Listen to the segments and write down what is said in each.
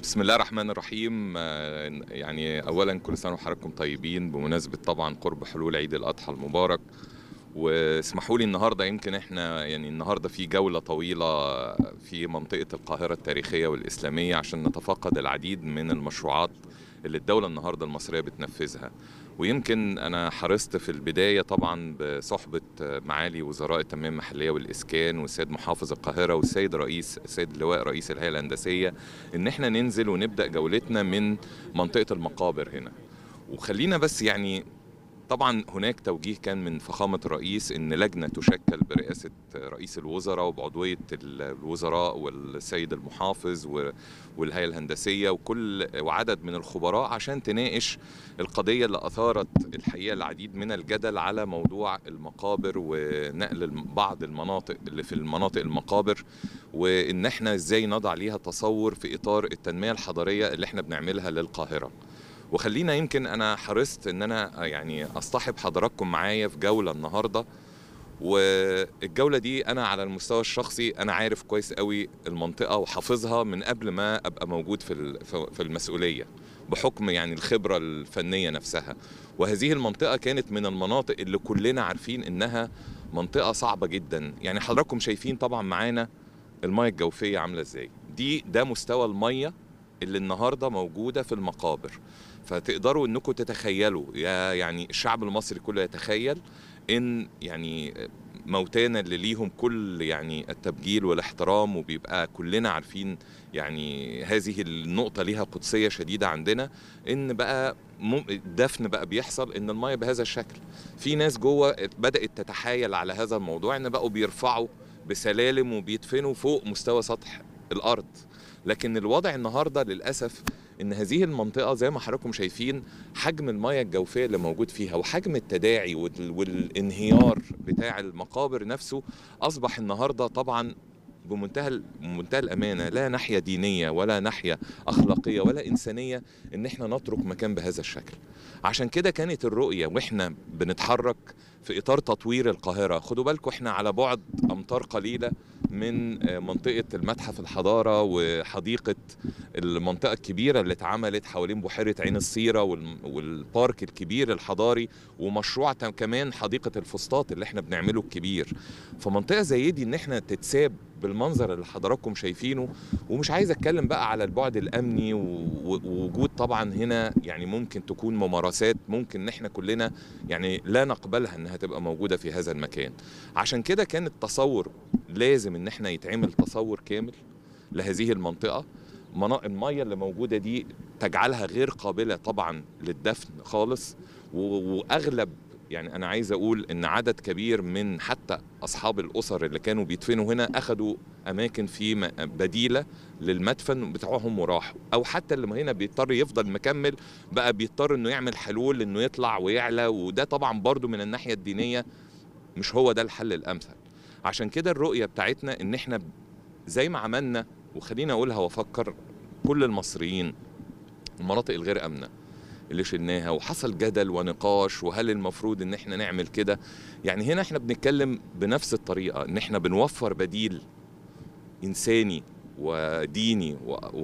بسم الله الرحمن الرحيم آه، يعني اولا كل سنه وحضراتكم طيبين بمناسبه طبعا قرب حلول عيد الاضحى المبارك واسمحوا لي النهارده يمكن احنا يعني النهارده في جوله طويله في منطقه القاهره التاريخيه والاسلاميه عشان نتفقد العديد من المشروعات اللي الدوله النهارده المصريه بتنفذها ويمكن انا حرصت في البدايه طبعا بصحبه معالي وزراء التنميه المحليه والاسكان والسيد محافظ القاهره والسيد رئيس السيد اللواء رئيس الهيئه الهندسيه ان احنا ننزل ونبدا جولتنا من منطقه المقابر هنا وخلينا بس يعني طبعا هناك توجيه كان من فخامة الرئيس أن لجنة تشكل برئاسة رئيس الوزراء وبعضوية الوزراء والسيد المحافظ والهيئة الهندسية وكل وعدد من الخبراء عشان تناقش القضية اللي أثارت الحقيقة العديد من الجدل على موضوع المقابر ونقل بعض المناطق اللي في المناطق المقابر وإن احنا ازاي نضع ليها تصور في إطار التنمية الحضرية اللي احنا بنعملها للقاهرة وخلينا يمكن انا حرصت ان انا يعني اصطحب حضراتكم معايا في جوله النهارده والجوله دي انا على المستوى الشخصي انا عارف كويس قوي المنطقه وحافظها من قبل ما ابقى موجود في في المسؤوليه بحكم يعني الخبره الفنيه نفسها وهذه المنطقه كانت من المناطق اللي كلنا عارفين انها منطقه صعبه جدا يعني حضراتكم شايفين طبعا معانا الميه الجوفيه عامله ازاي دي ده مستوى الميه اللي النهارده موجوده في المقابر فتقدروا انكم تتخيلوا يا يعني الشعب المصري كله يتخيل ان يعني موتانا اللي ليهم كل يعني التبجيل والاحترام وبيبقى كلنا عارفين يعني هذه النقطة ليها قدسية شديدة عندنا ان بقى الدفن بقى بيحصل ان المية بهذا الشكل في ناس جوه بدأت تتحايل على هذا الموضوع ان بقوا بيرفعوا بسلالم وبيدفنوا فوق مستوى سطح الارض لكن الوضع النهارده للاسف ان هذه المنطقه زي ما حضراتكم شايفين حجم المياه الجوفيه اللي موجود فيها وحجم التداعي والانهيار بتاع المقابر نفسه اصبح النهارده طبعا بمنتهى بمنتهى الامانه لا ناحيه دينيه ولا ناحيه اخلاقيه ولا انسانيه ان احنا نترك مكان بهذا الشكل عشان كده كانت الرؤيه واحنا بنتحرك في اطار تطوير القاهره خدوا بالكم احنا على بعد امتار قليله من منطقه المتحف الحضاره وحديقه المنطقه الكبيره اللي اتعملت حوالين بحيره عين السيره والبارك الكبير الحضاري ومشروع كمان حديقه الفسطاط اللي احنا بنعمله الكبير فمنطقه زي دي ان احنا تتساب بالمنظر اللي حضراتكم شايفينه ومش عايز اتكلم بقى على البعد الامني ووجود طبعا هنا يعني ممكن تكون ممارسات ممكن ان احنا كلنا يعني لا نقبلها انها تبقى موجوده في هذا المكان عشان كده كان التصور لازم ان احنا يتعمل تصور كامل لهذه المنطقه الميه اللي موجوده دي تجعلها غير قابله طبعا للدفن خالص واغلب يعني انا عايز اقول ان عدد كبير من حتى اصحاب الاسر اللي كانوا بيدفنوا هنا اخذوا اماكن في بديله للمدفن بتاعهم وراحوا او حتى اللي هنا بيضطر يفضل مكمل بقى بيضطر انه يعمل حلول انه يطلع ويعلى وده طبعا برضو من الناحيه الدينيه مش هو ده الحل الامثل عشان كده الرؤيه بتاعتنا ان احنا زي ما عملنا وخليني اقولها وافكر كل المصريين المناطق الغير امنه اللي شلناها وحصل جدل ونقاش وهل المفروض ان احنا نعمل كده يعني هنا احنا بنتكلم بنفس الطريقه ان احنا بنوفر بديل انساني وديني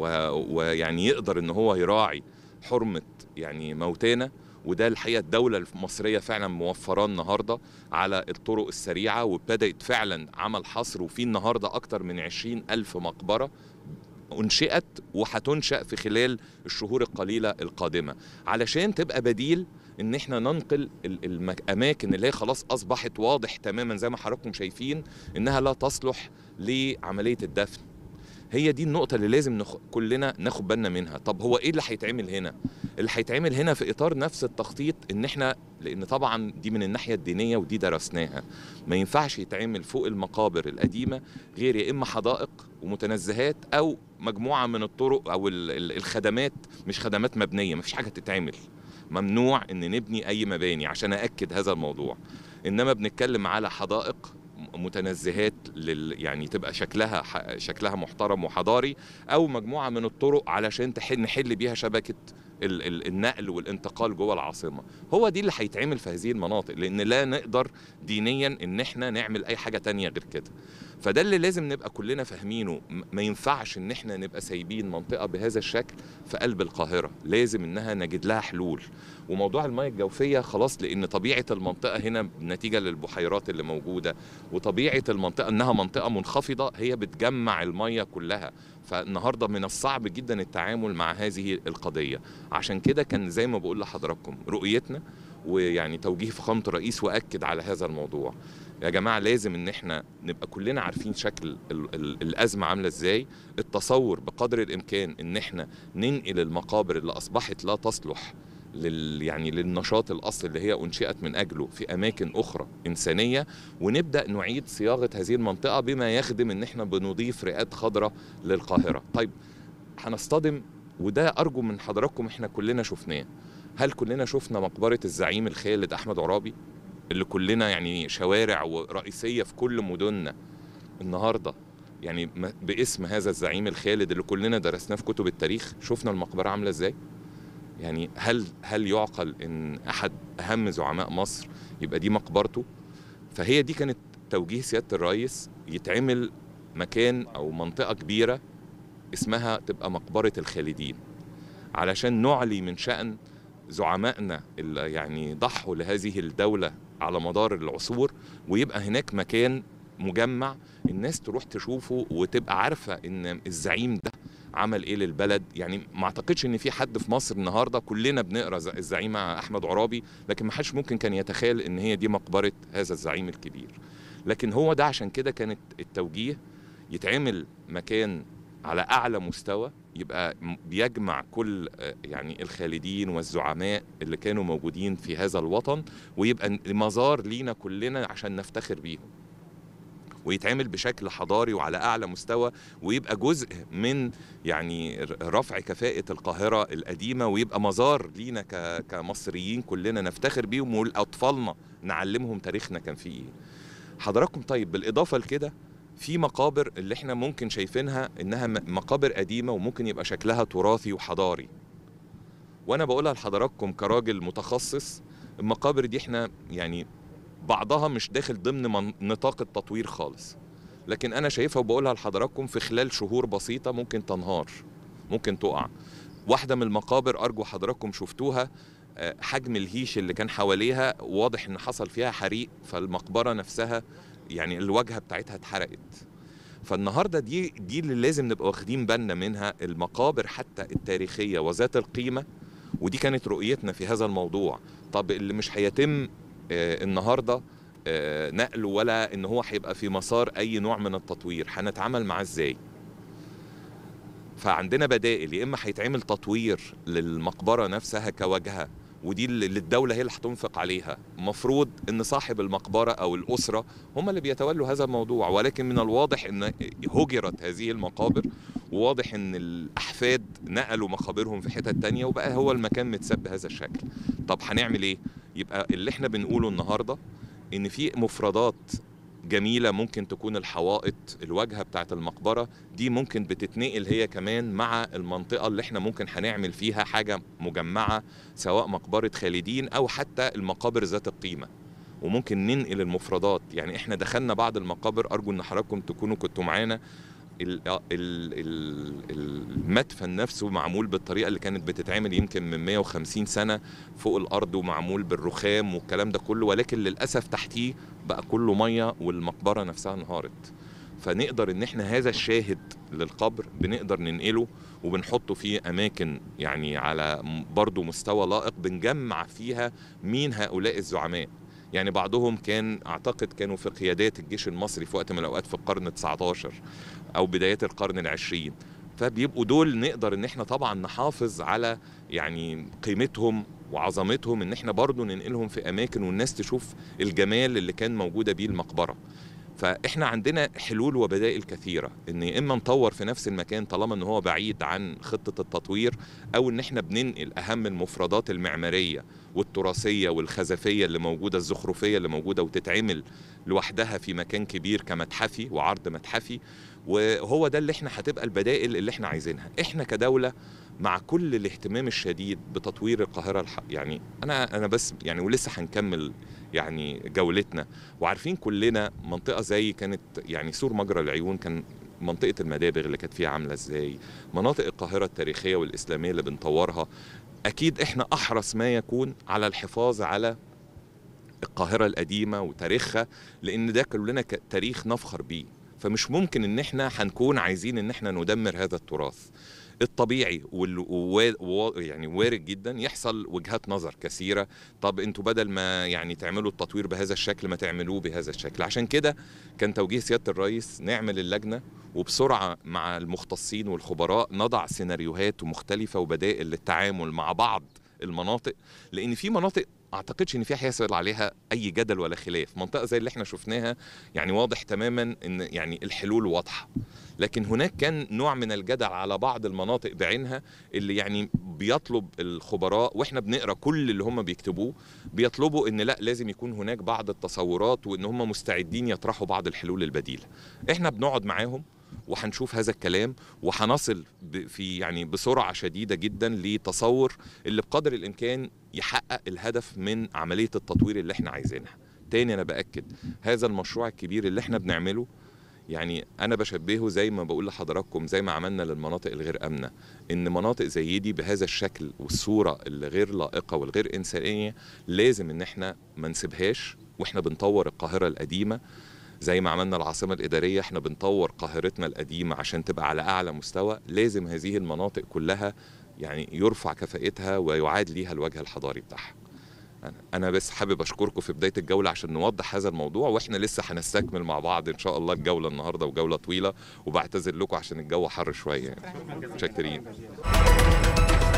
ويعني يقدر ان هو يراعي حرمه يعني موتانا وده الحقيقه الدوله المصريه فعلا موفراه النهارده على الطرق السريعه وابتدت فعلا عمل حصر وفي النهارده اكتر من 20 الف مقبره انشئت وهتنشا في خلال الشهور القليله القادمه علشان تبقى بديل ان احنا ننقل الاماكن اللي هي خلاص اصبحت واضح تماما زي ما حضراتكم شايفين انها لا تصلح لعمليه الدفن هي دي النقطة اللي لازم نخ... كلنا ناخد بالنا منها، طب هو ايه اللي هيتعمل هنا؟ اللي هيتعمل هنا في اطار نفس التخطيط ان احنا لان طبعا دي من الناحية الدينية ودي درسناها، ما ينفعش يتعمل فوق المقابر القديمة غير يا اما حدائق ومتنزهات او مجموعة من الطرق او الخدمات مش خدمات مبنية، مفيش حاجة تتعمل. ممنوع ان نبني اي مباني عشان ااكد هذا الموضوع. انما بنتكلم على حدائق متنزهات لل يعني تبقى شكلها شكلها محترم وحضاري او مجموعه من الطرق علشان تحل نحل بيها شبكه ال ال النقل والانتقال جوه العاصمه هو دي اللي هيتعمل في هذه المناطق لان لا نقدر دينيا ان احنا نعمل اي حاجه تانية غير كده فده اللي لازم نبقى كلنا فاهمينه م- ما ينفعش ان احنا نبقى سايبين منطقه بهذا الشكل في قلب القاهره لازم انها نجد لها حلول وموضوع المياه الجوفيه خلاص لان طبيعه المنطقه هنا نتيجه للبحيرات اللي موجوده وطبيعه المنطقه انها منطقه منخفضه هي بتجمع المياه كلها فالنهارده من الصعب جدا التعامل مع هذه القضيه عشان كده كان زي ما بقول لحضراتكم رؤيتنا ويعني توجيه فخامه الرئيس واكد على هذا الموضوع يا جماعه لازم ان احنا نبقى كلنا عارفين شكل ال ال الازمه عامله ازاي التصور بقدر الامكان ان احنا ننقل المقابر اللي اصبحت لا تصلح لل يعني للنشاط الاصلي اللي هي انشئت من اجله في اماكن اخرى انسانيه ونبدا نعيد صياغه هذه المنطقه بما يخدم ان احنا بنضيف رئات خضراء للقاهره طيب هنصطدم وده ارجو من حضراتكم احنا كلنا شفناه هل كلنا شفنا مقبره الزعيم الخالد احمد عرابي اللي كلنا يعني شوارع ورئيسيه في كل مدننا النهارده يعني م- باسم هذا الزعيم الخالد اللي كلنا درسناه في كتب التاريخ شفنا المقبره عامله ازاي يعني هل هل يعقل ان احد اهم زعماء مصر يبقى دي مقبرته فهي دي كانت توجيه سياده الرئيس يتعمل مكان او منطقه كبيره اسمها تبقى مقبره الخالدين علشان نعلي من شأن زعمائنا اللي يعني ضحوا لهذه الدولة على مدار العصور ويبقى هناك مكان مجمع الناس تروح تشوفه وتبقى عارفة ان الزعيم ده عمل ايه للبلد يعني ما اعتقدش ان في حد في مصر النهارده كلنا بنقرا ز- الزعيم احمد عرابي لكن ما حدش ممكن كان يتخيل ان هي دي مقبره هذا الزعيم الكبير لكن هو ده عشان كده كانت التوجيه يتعمل مكان على اعلى مستوى يبقى م- بيجمع كل آه، يعني الخالدين والزعماء اللي كانوا موجودين في هذا الوطن ويبقى ن- مزار لينا كلنا عشان نفتخر بيهم ويتعمل بشكل حضاري وعلى اعلى مستوى ويبقى جزء من يعني ر- رفع كفاءة القاهرة القديمة ويبقى مزار لينا ك- كمصريين كلنا نفتخر بيهم ولأطفالنا نعلمهم تاريخنا كان فيه ايه حضراتكم طيب بالإضافة لكده في مقابر اللي احنا ممكن شايفينها انها م- مقابر قديمة وممكن يبقى شكلها تراثي وحضاري وانا بقولها لحضراتكم كراجل متخصص المقابر دي احنا يعني بعضها مش داخل ضمن من- نطاق التطوير خالص لكن انا شايفها وبقولها لحضراتكم في خلال شهور بسيطة ممكن تنهار ممكن تقع واحدة من المقابر ارجو حضراتكم شفتوها آه، حجم الهيش اللي كان حواليها واضح ان حصل فيها حريق فالمقبرة نفسها يعني الواجهة بتاعتها اتحرقت فالنهارده دي دي اللي لازم نبقى واخدين بالنا منها المقابر حتى التاريخيه وذات القيمه ودي كانت رؤيتنا في هذا الموضوع طب اللي مش هيتم آه، النهارده آه، نقله ولا ان هو هيبقى في مسار اي نوع من التطوير هنتعامل معاه ازاي فعندنا بدائل يا اما هيتعمل تطوير للمقبره نفسها كواجهه ودي اللي اللي الدوله هي اللي هتنفق عليها المفروض ان صاحب المقبره او الاسره هم اللي بيتولوا هذا الموضوع ولكن من الواضح ان هجرت هذه المقابر وواضح ان الاحفاد نقلوا مقابرهم في حتت تانية وبقى هو المكان متساب بهذا الشكل طب هنعمل ايه يبقى اللي احنا بنقوله النهارده ان في مفردات جميلة ممكن تكون الحوائط الواجهة بتاعت المقبرة دي ممكن بتتنقل هي كمان مع المنطقة اللي احنا ممكن هنعمل فيها حاجة مجمعة سواء مقبرة خالدين أو حتى المقابر ذات القيمة وممكن ننقل المفردات يعني احنا دخلنا بعض المقابر أرجو إن حضراتكم تكونوا كنتوا معانا ال- ال- ال- المدفن نفسه معمول بالطريقة اللي كانت بتتعمل يمكن من 150 سنة فوق الأرض ومعمول بالرخام والكلام ده كله ولكن للأسف تحتيه بقى كله مية والمقبرة نفسها انهارت فنقدر ان احنا هذا الشاهد للقبر بنقدر ننقله وبنحطه في اماكن يعني على م- برضو مستوى لائق بنجمع فيها مين هؤلاء الزعماء يعني بعضهم كان اعتقد كانوا في قيادات الجيش المصري في وقت من الاوقات في القرن 19 او بدايات القرن العشرين فبيبقوا دول نقدر ان احنا طبعا نحافظ على يعني قيمتهم وعظمتهم ان احنا برضو ننقلهم في اماكن والناس تشوف الجمال اللي كان موجوده بيه المقبره فاحنا عندنا حلول وبدائل كثيره ان يا اما نطور في نفس المكان طالما ان هو بعيد عن خطه التطوير او ان احنا بننقل اهم المفردات المعماريه والتراثيه والخزفيه اللي موجوده الزخرفيه اللي موجوده وتتعمل لوحدها في مكان كبير كمتحفي وعرض متحفي وهو ده اللي احنا هتبقى البدائل اللي احنا عايزينها احنا كدوله مع كل الاهتمام الشديد بتطوير القاهره الح... يعني انا انا بس يعني ولسه هنكمل يعني جولتنا وعارفين كلنا منطقه زي كانت يعني سور مجرى العيون كان منطقه المدابغ اللي كانت فيها عامله ازاي مناطق القاهره التاريخيه والاسلاميه اللي بنطورها اكيد احنا احرص ما يكون على الحفاظ على القاهره القديمه وتاريخها لان ده كلنا ك- تاريخ نفخر بيه فمش ممكن ان احنا هنكون عايزين ان احنا ندمر هذا التراث الطبيعي وال... و... و... يعني وارد جدا يحصل وجهات نظر كثيره طب انتوا بدل ما يعني تعملوا التطوير بهذا الشكل ما تعملوه بهذا الشكل عشان كده كان توجيه سياده الرئيس نعمل اللجنه وبسرعه مع المختصين والخبراء نضع سيناريوهات مختلفه وبدائل للتعامل مع بعض المناطق لان في مناطق اعتقدش ان في هيحصل عليها اي جدل ولا خلاف منطقه زي اللي احنا شفناها يعني واضح تماما ان يعني الحلول واضحه لكن هناك كان نوع من الجدل على بعض المناطق بعينها اللي يعني بيطلب الخبراء واحنا بنقرا كل اللي هم بيكتبوه بيطلبوا ان لا لازم يكون هناك بعض التصورات وان هم مستعدين يطرحوا بعض الحلول البديله احنا بنقعد معاهم وهنشوف هذا الكلام وهنصل ب- في يعني بسرعه شديده جدا لتصور اللي بقدر الامكان يحقق الهدف من عمليه التطوير اللي احنا عايزينها تاني انا باكد هذا المشروع الكبير اللي احنا بنعمله يعني انا بشبهه زي ما بقول لحضراتكم زي ما عملنا للمناطق الغير امنه ان مناطق زي دي بهذا الشكل والصوره اللي غير لائقه والغير انسانيه لازم ان احنا ما نسيبهاش واحنا بنطور القاهره القديمه زي ما عملنا العاصمه الاداريه احنا بنطور قاهرتنا القديمه عشان تبقى على اعلى مستوى لازم هذه المناطق كلها يعني يرفع كفاءتها ويعاد ليها الوجه الحضاري بتاعها أنا- انا بس حابب اشكركم في بدايه الجوله عشان نوضح هذا الموضوع واحنا لسه هنستكمل مع بعض ان شاء الله الجوله النهارده وجوله طويله وبعتذر لكم عشان الجو حر شويه يعني. متشكرين